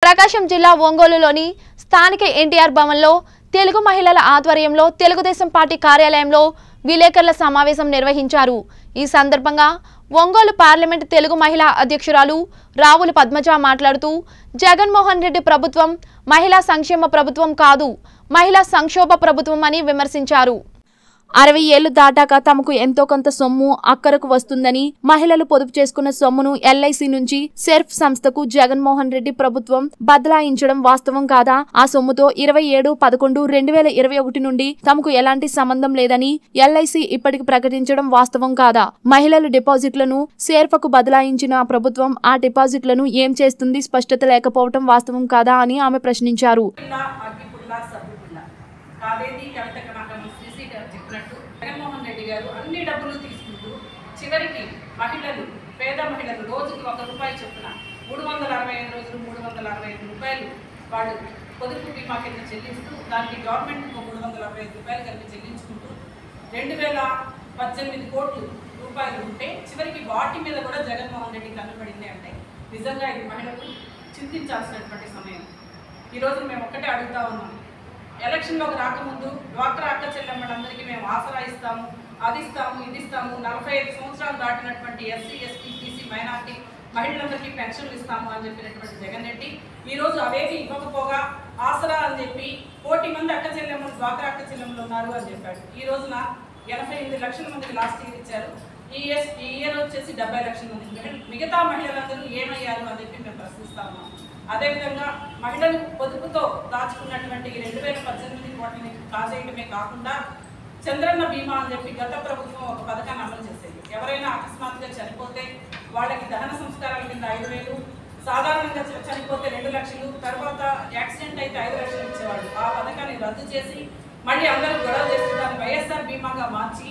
ప్రకాశం జిల్లా ఒంగోలులోని స్థానిక ఎన్టీఆర్ భవన్లో తెలుగు మహిళల ఆధ్వర్యంలో తెలుగుదేశం పార్టీ కార్యాలయంలో విలేకరుల సమావేశం నిర్వహించారు ఈ సందర్భంగా ఒంగోలు పార్లమెంట్ తెలుగు మహిళా అధ్యక్షురాలు రావుల పద్మజ మాట్లాడుతూ జగన్మోహన్ రెడ్డి ప్రభుత్వం మహిళా సంక్షేమ ప్రభుత్వం కాదు మహిళా సంక్షోభ ప్రభుత్వం అని విమర్శించారు అరవై ఏళ్లు దాటాక తమకు ఎంతో కొంత సొమ్ము అక్కరకు వస్తుందని మహిళలు పొదుపు చేసుకున్న సొమ్మును ఎల్ఐసి నుంచి సెర్ఫ్ సంస్థకు జగన్మోహన్ రెడ్డి ప్రభుత్వం బదలాయించడం వాస్తవం కాదా ఆ సొమ్ముతో ఇరవై ఏడు పదకొండు రెండు వేల ఇరవై ఒకటి నుండి తమకు ఎలాంటి సంబంధం లేదని ఎల్ఐసి ఇప్పటికి ప్రకటించడం వాస్తవం కాదా మహిళల డిపాజిట్లను సేర్ఫకు బదలాయించిన ప్రభుత్వం ఆ డిపాజిట్లను ఏం చేస్తుంది స్పష్టత లేకపోవడం వాస్తవం కాదా అని ఆమె ప్రశ్నించారు పిల్ల అగ్గిపుల్ల సబ్బుపిల్ల కాదేది కవిత కనకం శ్రీశ్రీ గారు చెప్పినట్టు జగన్మోహన్ రెడ్డి గారు అన్ని డబ్బులు తీసుకుంటూ చివరికి మహిళలు పేద మహిళలు రోజుకి ఒక రూపాయి చొప్పున మూడు వందల అరవై ఐదు రోజులు మూడు వందల అరవై ఐదు రూపాయలు వాళ్ళు పొదుపు బీమా కింద చెల్లిస్తూ దానికి గవర్నమెంట్ మూడు వందల అరవై ఐదు రూపాయలు కలిపి చెల్లించుకుంటూ రెండు వేల పద్దెనిమిది కోట్లు రూపాయలు ఉంటే చివరికి వాటి మీద కూడా జగన్మోహన్ రెడ్డి కన్నుపడింది అంటే నిజంగా ఇది మహిళలు చింతించాల్సినటువంటి సమయం ఈరోజు మేము ఒక్కటే అడుగుతా ఉన్నాం ఎలక్షన్లోకి రాకముందు డ్వాక్రా అక్క చెల్లెమ్మలందరికీ మేము ఆసరా ఇస్తాము అది ఇస్తాము ఇది ఇస్తాము నలభై ఐదు సంవత్సరాలు దాటినటువంటి ఎస్సీ ఎస్టీ బీసీ మైనార్టీ మహిళలందరికీ పెన్షన్లు ఇస్తాము అని చెప్పినటువంటి జగన్ రెడ్డి ఈరోజు అవేవి ఇవ్వకపోగా ఆసరా అని చెప్పి కోటి మంది అక్క చెల్లెమ్మలు డ్వాక్రా అక్క చెల్లెమ్మలు ఉన్నారు అని చెప్పాడు ఈ రోజున ఎనభై ఎనిమిది లక్షల మందికి లాస్ట్ ఇయర్ ఇచ్చారు ఈ ఇయర్ ఈ ఇయర్ వచ్చేసి డెబ్బై లక్షల మంది మిగ- మిగతా మహిళలందరూ ఏమయ్యారు అని చెప్పి మేము ప్రశ్నిస్తా ఉన్నాం అదేవిధంగా మహిళలు పొదుపుతో దాచుకున్నటువంటి ఈ రెండు వేల పద్దెనిమిది కోట్లని కాజేయడమే కాకుండా చంద్రన్న బీమా అని చెప్పి గత ప్రభుత్వం ఒక పథకాన్ని అమలు చేసేది ఎవరైనా అకస్మాత్తుగా చనిపోతే వాళ్ళకి దహన సంస్కారాల కింద ఐదు వేలు సాధారణంగా చ- చనిపోతే రెండు లక్షలు తర్వాత యాక్సిడెంట్ అయితే ఐదు లక్షలు ఇచ్చేవాళ్ళు ఆ పథకాన్ని రద్దు చేసి మళ్ళీ అందరూ గొడవ చేసి దాన్ని వైఎస్ఆర్ బీమాగా మార్చి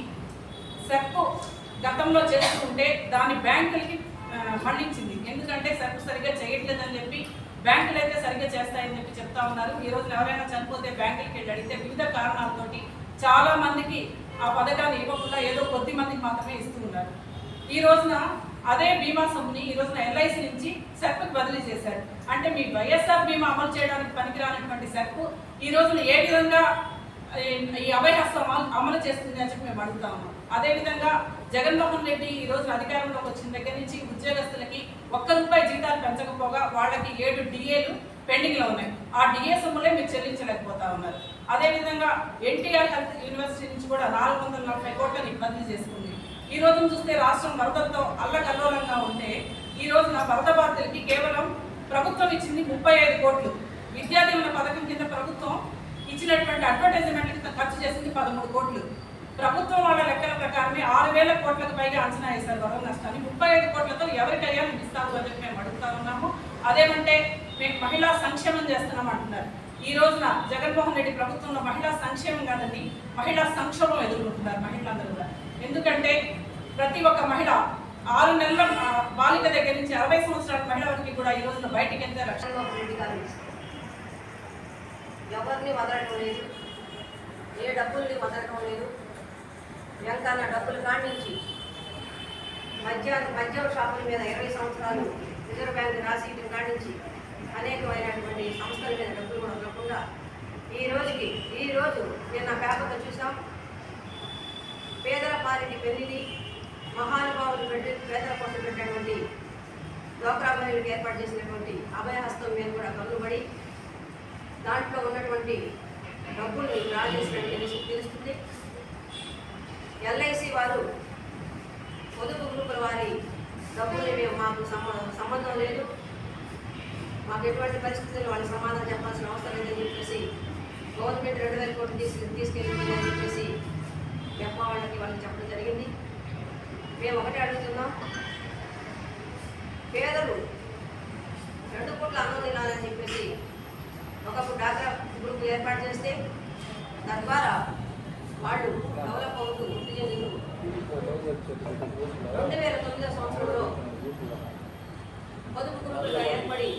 సెప్ గతంలో చేస్తుంటే దాని బ్యాంకులకి ఆ, మళ్ళించింది ఎందుకంటే సెప్ సరిగ్గా చేయట్లేదని చెప్పి బ్యాంకులు అయితే సరిగ్గా చేస్తాయని చెప్పి చెప్తా ఉన్నారు ఈ రోజున ఎవరైనా చనిపోతే బ్యాంకులకి వెళ్ళి అడిగితే వివిధ కారణాలతోటి చాలా మందికి ఆ పథకాన్ని ఇవ్వకుండా ఏదో కొద్ది మందికి మాత్రమే ఇస్తూ ఉన్నారు ఈ రోజున అదే బీమా సొమ్ముని ఈ రోజున ఎల్ఐసి నుంచి సెప్కి బదిలీ చేశారు అంటే మీ వైఎస్ఆర్ బీమా అమలు చేయడానికి పనికిరానటువంటి సెప్ ఈ రోజున ఏ విధంగా ఈ- ఈ అభయహస్తం అమలు- అమలు చేస్తుంది అని చెప్పి మేము అడుగుతా ఉన్నాం అదేవిధంగా జగన్మోహన్ రెడ్డి ఈ రోజున అధికారంలోకి వచ్చిన దగ్గర నుంచి ఉద్యోగస్తులకి ఒక్క రూపాయి జీతాలు పెంచకపోగా వాళ్ళకి ఏడు డిఏలు పెండింగ్ లో ఉన్నాయి ఆ డిఏ సొమ్ములే మీరు చెల్లించలేకపోతా ఉన్నారు అదేవిధంగా ఎన్టీఆర్ హెల్త్ యూనివర్సిటీ నుంచి కూడా నాలుగు వందల నలభై కోట్లని బదిలీ చేసుకుంది ఈ రోజున చూస్తే రాష్ట్రం వరదలతో అల్లకల్లోలంగా ఉంటే ఈ రోజున వరద బాధితులకి కేవలం ప్రభుత్వం ఇచ్చింది ముప్పై ఐదు కోట్లు విద్యా దీవెన పథకం కింద ప్రభుత్వం ఇచ్చినటువంటి అడ్వర్టైజ్మెంట్కి ఖర్చు చేసింది పదమూడు కోట్లు ప్రభుత్వం వాళ్ళ లెక్కల ప్రకారమే ఆరు వేల కోట్లకు పైగా అంచనా వేశారు వరద నష్టాన్ని ముప్పై ఐదు కోట్లతో ఎవరికయ్యా మేము ఇస్తాము అని చెప్పి మేము అడుగుతా ఉన్నాము అదేమంటే మేము మహిళా సంక్షేమం చేస్తున్నాం అంటున్నారు ఈ రోజున జగన్మోహన్ రెడ్డి ప్రభుత్వంలో మహిళా సంక్షేమం కాదండి మహిళా సంక్షోభం ఎదుర్కొంటున్నారు మహిళలందరూ కూడా ఎందుకంటే ప్రతి ఒక్క మహిళ ఆరు నెలల ఆ, బాలిక దగ్గర నుంచి అరవై సంవత్సరాల మహిళ వరకు కూడా ఈ రోజున బయటికి వెళ్తే రక్షణ జగన్మోహన్ రెడ్డి గారు ఎవరిని వదలటం లేదు ఏ డబ్బుల్ని వదలటం లేదు వెంకన్న డబ్బులు కానించి మద్య మద్యం షాపుల మీద ఇరవై సంవత్సరాలు రిజర్వ్ బ్యాంక్ రాసీయటం కానించి అనేకమైనటువంటి సంస్థల మీద డబ్బులు కూడా వదలకుండా ఈ రోజుకి ఈ రోజు నిన్న పేపర్లో చూసాం పేదల పాలిటి పెళ్లిని మహానుభావులు పెట్టి పేదల కోసం పెట్టినటువంటి డోక్రా మహిళలకు ఏర్పాటు చేసినటువంటి అభయహస్తం మీద కూడా కన్నుబడి దాంట్లో ఉన్నటువంటి డబ్బుల్ని డ్రా చేసినట్టు తెలుసు తెలుస్తుంది ఎల్ఐసి వారు పొదుపు గ్రూపుల వారి డబ్బుల్ని మేము మాకు సంబ- సంబంధం లేదు మాకు ఎటువంటి పరిస్థితుల్లో వాళ్ళకి సమాధానం చెప్పాల్సిన అవసరం లేదని చెప్పేసి గవర్నమెంట్ రెండు వేల కోట్లు తీసుకు తీసుకెళ్ళింది అని చెప్పేసి చెప్ప వాళ్ళకి వాళ్ళకి చెప్పడం జరిగింది మేము ఒకటే అడుగుతున్నాం పేదలు రెండు కోట్ల అన్నం తినాలని చెప్పేసి ఒకప్పుడు డాక్రా గ్రూప్ ఏర్పాటు చేస్తే తద్వారా వాళ్ళు డెవలప్ అవుతూ వృద్ధి చెందుతూ రెండు వేల తొమ్మిదో సంవత్సరంలో పొదుపు గ్రూపులుగా ఏర్పడి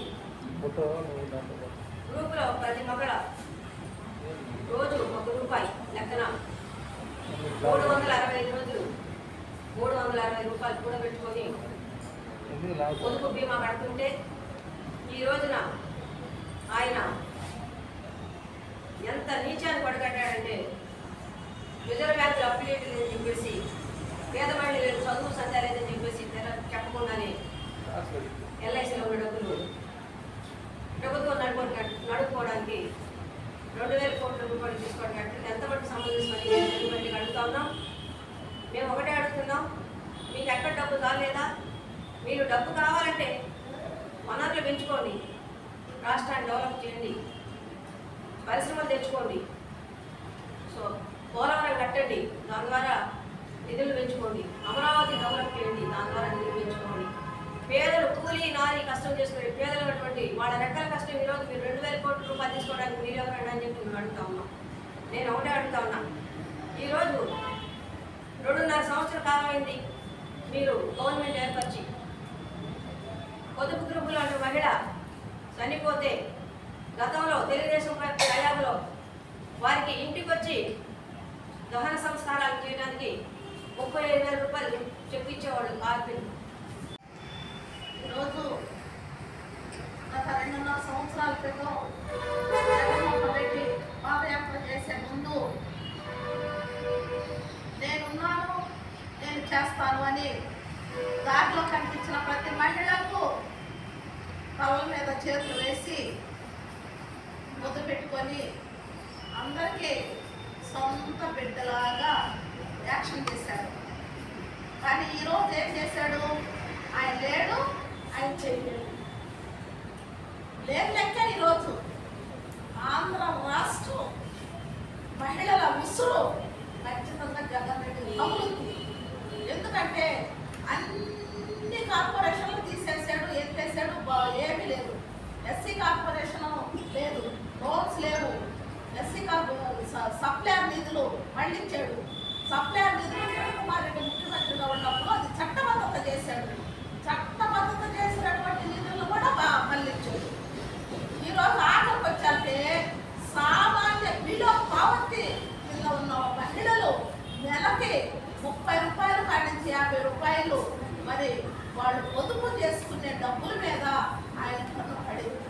గ్రూపులో ప్రతి మగళ రోజు ఒక రూపాయి లెక్కన మూడు వందల అరవై ఐదు రోజులు మూడు వందల అరవై రూపాయలు కూడబెట్టుకొని పొదుపు బీమా కడుతుంటే ఈ రోజున రెండు వేల కోట్ల రూపాయలు తీసుకోవడం అంటే ఎంతమంది సంబంధించి మరి అడుగుతా ఉన్నాం మేము ఒకటే అడుగుతున్నాం మీకు ఎక్కడ డబ్బు కాలేదా మీరు డబ్బు కావాలంటే వనరులు పెంచుకోండి రాష్ట్రాన్ని డెవలప్ చేయండి పరిశ్రమలు తెచ్చుకోండి సో పోలవరం కట్టండి దాని ద్వారా నిధులు పెంచుకోండి అమరావతి డెవలప్ చేయండి దాని ద్వారా నిధులు పెంచుకోండి పేదలు కూలీ నారి కష్టం చేసుకునే పేదలు ఉన్నటువంటి వాళ్ళ రెక్కల కష్టం ఈరోజు మీరు రెండు వేల కోట్ల రూపాయలు తీసుకోవడానికి మీరు ఎవరండి అని చెప్పి మేము అడుగుతా ఉన్నాం నేను ఒకటే అడుగుతా ఉన్నా ఈరోజు రెండున్నర సంవత్సర కాలం అయింది మీరు గవర్నమెంట్ ఏర్పరిచి పొదుపు గ్రూపులో ఉన్న మహిళ చనిపోతే గతంలో తెలుగుదేశం పార్టీ హయాంలో వారికి ఇంటికి వచ్చి దహన సంస్కారాలు చేయడానికి ముప్పై ఐదు వేల రూపాయలు చెప్పించేవాడు కార్మికులు ఈరోజు గత రెండున్నర సంవత్సరాల క్రితం జగన్మోహన్ రెడ్డి పాదయాత్ర చేసే ముందు నేనున్నాను నేను చేస్తాను అని దారిలో కనిపించిన ప్రతి మహిళకు తలల మీద చేతులు వేసి ముద్దు పెట్టుకొని అందరికీ సొంత బిడ్డలాగా యాక్షన్ చేశాడు కానీ ఈరోజు ఏం చేశాడు ఆయన లేడు ఆయన చేయలేడు లేని లెక్క ఈరోజు ఆంధ్ర రాష్ట్రం మహిళల ఉసురు ఖచ్చితంగా జగన్ రెడ్డి తగులుతుంది ఎందుకంటే అన్ని కార్పొరేషన్లు తీసేసాడు ఎత్తేసాడు బా- ఏమీ లేదు ఎస్సీ కార్పొరేషన్ లేదు లోన్స్ లేవు ఎస్సీ కార్పొ స- సప్లైర్ నిధులు మళ్ళించాడు సప్లైర్ నిధులు కిరణ్ కుమార్ రెడ్డి ముఖ్యమంత్రిగా ఉన్నప్పుడు అది చట్టబద్ధత చేశాడు చట్టబద్ధత చేసినటువంటి నిధులు కూడా బా- మళ్ళించాడు ఈరోజు ఆఖరికి వచ్చాకే సామాన్య బిలో పావర్టీ కింద ఉన్న మహిళలు నెలకి ముప్పై రూపాయలు కాడించి యాభై రూపాయలు మరి వాళ్ళు పొదుపు చేసుకునే డబ్బుల మీద ఆయన కన్ను పడింది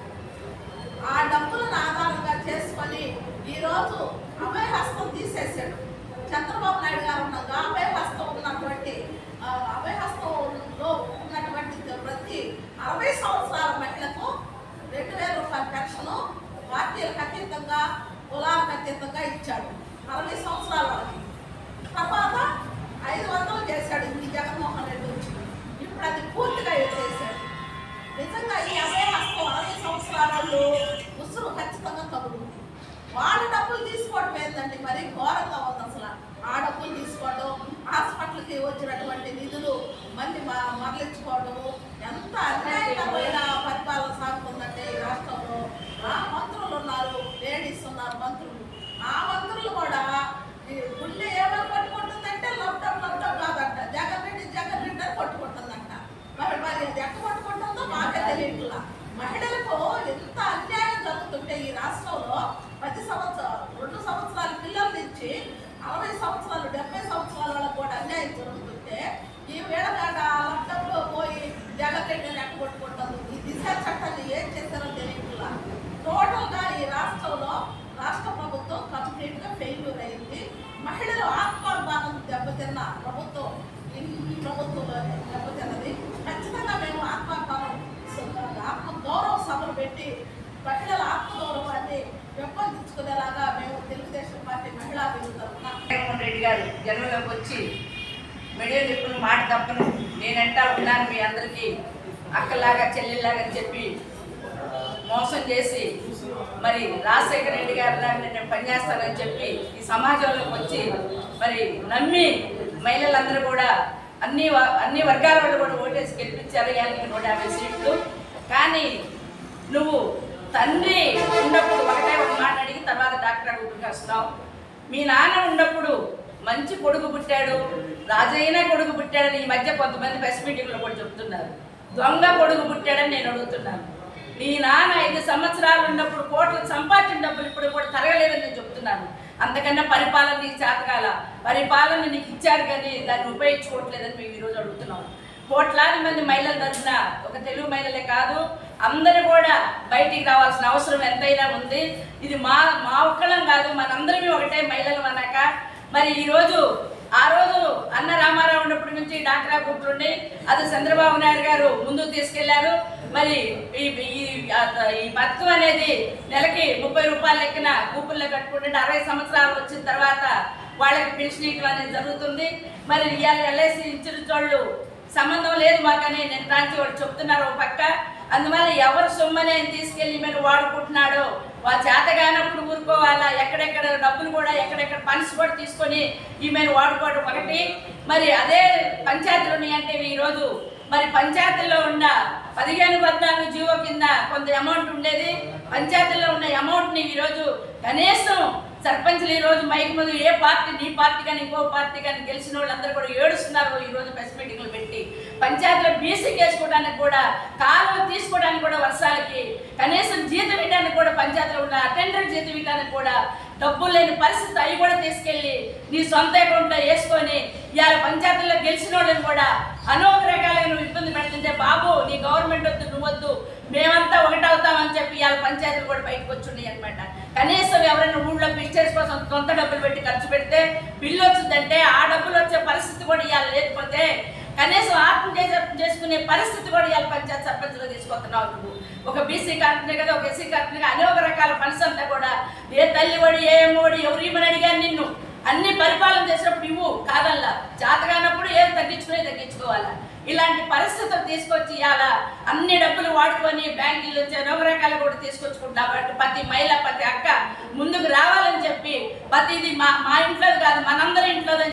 ఆ డబ్బులను ఆధారంగా చేసుకొని ఈరోజు అభయహస్తం తీసేసాడు చంద్రబాబు నాయుడు గారు ఉండగా అభయహస్తం ఉన్నటువంటి ఆ, అభయహస్తంలో ఉన్నటువంటి ప్రతి అరవై సంవత్సరాల మహిళకు రెండు వేల రూపాయల పెన్షన్ పార్టీలకు అతీతంగా కులాలకు అతీతంగా ఇచ్చాడు అరవై సంవత్సరాల వరకు తర్వాత ఐదు వందలు చేశాడు ఈ జగన్మోహన్ రెడ్డి వచ్చి ఇప్పుడు అది పూర్తిగా ఎత్తేసాడు నిజంగా ఈ అభయ హస్తం అరవై సంవత్సరాల వాళ్ళు ఉసురు ఖచ్చితంగా తగులుతుంది వాళ్ళ డబ్బులు తీసుకోవడం ఏంటంటే మరి ఘోరంగా ఉంది అసలు ఆ డబ్బులు తీసుకోవడం హాస్పిటల్కి వచ్చినటువంటి నిధులు మళ్ళీ మ- మరలించుకోవడం ఎంత అన్యాయకరమైన పరిపాలన సాగుతుందంటే ఈ రాష్ట్రంలో ఆ మంత్రులు ఉన్నారు లేడీస్ ఉన్నారు మంత్రులు ఆ మంత్రులు కూడా ఈ గుండె ఏమని పట్టుకుంటుందంటే లబ్డబ్ లబ్డబ్ కాదంట జగన్ రెడ్డి జగన్ రెడ్డి అని పట్టుకుంటుందంట మరి మరి అది ఎట్ట పట్టుకుంటుందో మాకే తెలియట్లా మహిళలకు ఎంత అన్యాయం జరుగుతుంటే ఈ రాష్ట్రంలో పది సంవత్సరాలు రెండు సంవత్సరాల పిల్లల నుంచి అరవై సంవత్సరాలు డెబ్బై సంవత్సరాల వాళ్ళకు కూడా అన్యాయం జరుగుతుంటే ఈ వేళగాడ లబ్డంలో పోయి జగన్ రెడ్డిని ఎట్ట కొట్టుకుంటుంది ఈ దిశ చట్టాన్ని ఏం చేశారో తెలియట్లా టోటల్గా ఈ రాష్ట్రంలో రాష్ట్ర ప్రభుత్వం కంప్లీట్గా ఫెయిల్యూర్ అయింది మహిళలు ఆత్మాభిమానం దెబ్బతిన్న ప్రభుత్వం ఈ ప్రభుత్వంలోనే దెబ్బతిన్నది ఖచ్చితంగా మేము ఆత్మాభిమానం ఆత్మ గౌరవ సభలు పెట్టి మహిళల ఆత్మగౌరవాన్ని పెంపొందించుకునేలాగా మేము తెలుగుదేశం పార్టీ మహిళా తరఫున జగన్మోహన్ రెడ్డి గారు జనంలోకి వచ్చి మీడియాలో ఎప్పుడు మాట తప్పను నేనంటా ఉన్నాను మీ అందరికీ అక్కలాగా చెల్లెల్లాగా అని చెప్పి మోసం చేసి మరి రాజశేఖర రెడ్డి గారు నేను పనిచేస్తానని చెప్పి ఈ సమాజంలోకి వచ్చి మరి నమ్మి మహిళలందరూ కూడా అన్ని వ- అన్ని వర్గాల వాళ్ళు కూడా ఓటేసి గెలిపించారు యానికి నూట యాభై సీట్లు కానీ నువ్వు తండ్రి ఉన్నప్పుడు ఒకటే ఒక మాట అడిగి తర్వాత డాక్టర్ అడుగుతుంటే వస్తున్నావు మీ నాన్న ఉన్నప్పుడు మంచి కొడుకు పుట్టాడు రాజైన కొడుకు పుట్టాడని ఈ మధ్య కొంతమంది ప్రెస్ మీటింగ్లో కూడా చెప్తున్నారు దొంగ కొడుకు పుట్టాడని నేను అడుగుతున్నాను నీ నాన్న ఐదు సంవత్సరాలు ఉన్నప్పుడు కోట్లు సంపాదించిన డబ్బులు ఇప్పుడు కూడా తరగలేదని నేను చెప్తున్నాను అంతకన్నా పరిపాలన నీకు చేతకాల పరిపాలన నీకు ఇచ్చారు కానీ దాన్ని ఉపయోగించుకోవట్లేదని మేము ఈరోజు అడుగుతున్నాం కోట్లాది మంది మహిళల తరఫున ఒక తెలుగు మహిళలే కాదు అందరూ కూడా బయటికి రావాల్సిన అవసరం ఎంతైనా ఉంది ఇది మా మా ఒక్కళ్ళం కాదు మనందరికీ ఒకటే మహిళలు అన్నాక మరి ఈరోజు ఆ రోజు అన్న రామారావు ఉన్నప్పటి నుంచి డాక్రా గ్రూపులు ఉన్నాయి అది చంద్రబాబు నాయుడు గారు ముందుకు తీసుకెళ్లారు మరి ఈ ఈ ఆ- ఈ పథకం అనేది నెలకి ముప్పై రూపాయల లెక్కన కూపుల్లో కట్టుకుంటే అరవై సంవత్సరాలు వచ్చిన తర్వాత వాళ్ళకి పెన్షన్ ఇవ్వడం అనేది జరుగుతుంది మరి ఇవాళ ఎల్ఐసి ఇన్సూరెన్స్ వాళ్ళు సంబంధం లేదు మాకని నేను ప్రాంతి వాళ్ళు చెప్తున్నారు ఒక పక్క అందువల్ల ఎవరు సొమ్మని ఆయన తీసుకెళ్ళి మీరు వాడుకుంటున్నాడో వాళ్ళ చేత కానప్పుడు ఊరుకోవాలా ఎక్కడెక్కడ డబ్బులు కూడా ఎక్కడెక్కడ ఫండ్స్ కూడా తీసుకొని ఈమెను వాడుకోవడం ఒకటి మరి అదే పంచాయతీలు ఉన్నాయంటే ఈరోజు మరి పంచాయతీల్లో ఉన్న పదిహేను పద్నాలుగు జీవో కింద కొంత అమౌంట్ ఉండేది పంచాయతీల్లో ఉన్న అమౌంట్ని ఈరోజు కనీసం సర్పంచ్లు ఈ రోజు మైక్ ముందు ఏ పార్టీ నీ పార్టీ కానీ ఇంకో పార్టీ కానీ గెలిచిన వాళ్ళందరూ కూడా ఏడుస్తున్నారు ఈ రోజు ప్రెస్ మీటింగ్లు పెట్టి పంచాయతీలో బీసీ వేసుకోవడానికి కూడా కాలువ తీసుకోవడానికి కూడా వర్షాలకి కనీసం జీతం ఇవ్వడానికి కూడా పంచాయతీలో ఉన్న అటెండర్ జీతం ఇవ్వడానికి కూడా డబ్బులు లేని పరిస్థితి అవి కూడా తీసుకెళ్ళి నీ సొంత అకౌంట్లో వేసుకొని ఇవాళ పంచాయతీలో గెలిచిన వాళ్ళని కూడా అనేక రకాలుగా నువ్వు ఇబ్బంది పెడుతుంటే బాబు నీ గవర్నమెంట్ వద్దు నువ్వు వద్దు మేమంతా ఒకటవుతామని చెప్పి ఇవాళ పంచాయతీలు కూడా బయటకు వచ్చున్నాయి అనమాట కనీసం ఎవరైనా ఊళ్ళో పిక్చర్స్ కోసం సొంత డబ్బులు పెట్టి ఖర్చు పెడితే బిల్లు వచ్చిందంటే ఆ డబ్బులు వచ్చే పరిస్థితి కూడా ఇవాళ లేకపోతే కనీసం ఆత్మహత్య చేసుకునే పరిస్థితి కూడా ఇవాళ పంచాయతీ సర్పంచ్లో తీసుకొస్తున్నావు నువ్వు ఒక బీసీ కార్పొనే కదా ఒక ఎస్సీ కార్పొనే అనేక రకాల ఫండ్స్ అంతా కూడా ఏ తల్లి వాడి ఏ అమ్మఒడి ఎవరు ఇమ్మని అడిగాను నిన్ను అన్ని పరిపాలన చేసినప్పుడు ఇవ్వు కాదల్లా చేతగానప్పుడు ఏం తగ్గించుకునే తగ్గించుకోవాలా ఇలాంటి పరిస్థితులు తీసుకొచ్చి ఇవాళ అన్ని డబ్బులు వాడుకొని బ్యాంకులు వచ్చి అనేక రకాలు కూడా తీసుకొచ్చుకుంటా బట్ ప్రతి మహిళ ప్రతి అక్క ముందుకు రావాలని చెప్పి ప్రతిది మా మా ఇంట్లో కాదు మనందరి ఇంట్లో